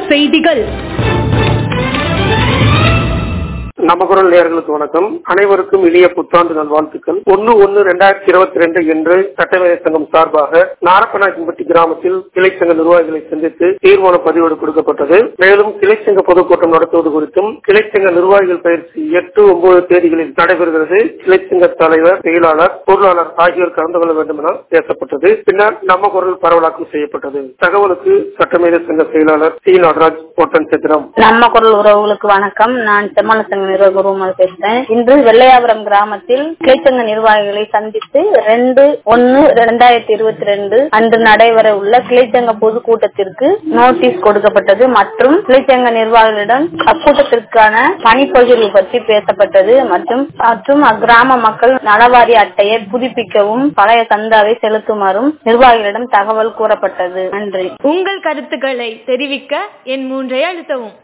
செய்திகள் நம்ம குரல் நேயர்களுக்கு வணக்கம் அனைவருக்கும் இனிய புத்தாண்டு நல்வாழ்த்துக்கள் ஒன்னு ஒன்னு ரெண்டாயிரத்தி இருபத்தி ரெண்டு என்று சட்டமேதை சங்கம் சார்பாக நாரப்பநாயக்கன்பட்டி கிராமத்தில் கிளை சங்க நிர்வாகிகளை சந்தித்து தீர்மான பதிவேடு கொடுக்கப்பட்டது மேலும் கிளை சங்க பொதுக்கூட்டம் நடத்துவது குறித்தும் கிளை சங்க நிர்வாகிகள் பயிற்சி எட்டு ஒன்பது தேதிகளில் நடைபெறுகிறது கிளை சங்க தலைவர் செயலாளர் பொருளாளர் ஆகியோர் கலந்து கொள்ள வேண்டும் என பேசப்பட்டது பின்னர் நம்ம குரல் பரவலாக்கம் செய்யப்பட்டது தகவலுக்கு சட்டமேதை சங்க செயலாளர் சி நடராஜ் ஓட்டன் சித்திரம் நம்ம குரல் உறவுகளுக்கு வணக்கம் நான் செம்மல சங்க நிர்வாக உருவமாக பேசுறேன் இன்று வெள்ளையாபுரம் கிராமத்தில் கிளைச்சங்க நிர்வாகிகளை சந்தித்து ரெண்டு ஒன்னு ரெண்டாயிரத்தி இருபத்தி ரெண்டு அன்று நடைபெற உள்ள கிளைச்சங்க பொதுக்கூட்டத்திற்கு நோட்டீஸ் கொடுக்கப்பட்டது மற்றும் கிளைச்சங்க நிர்வாகிகளிடம் அக்கூட்டத்திற்கான பணிப்பகிர்வு பற்றி பேசப்பட்டது மற்றும் மற்றும் அக்கிராம மக்கள் நலவாரி அட்டையை புதுப்பிக்கவும் பழைய சந்தாவை செலுத்துமாறும் நிர்வாகிகளிடம் தகவல் கூறப்பட்டது நன்றி உங்கள் கருத்துக்களை தெரிவிக்க என் மூன்றை அழுத்தவும்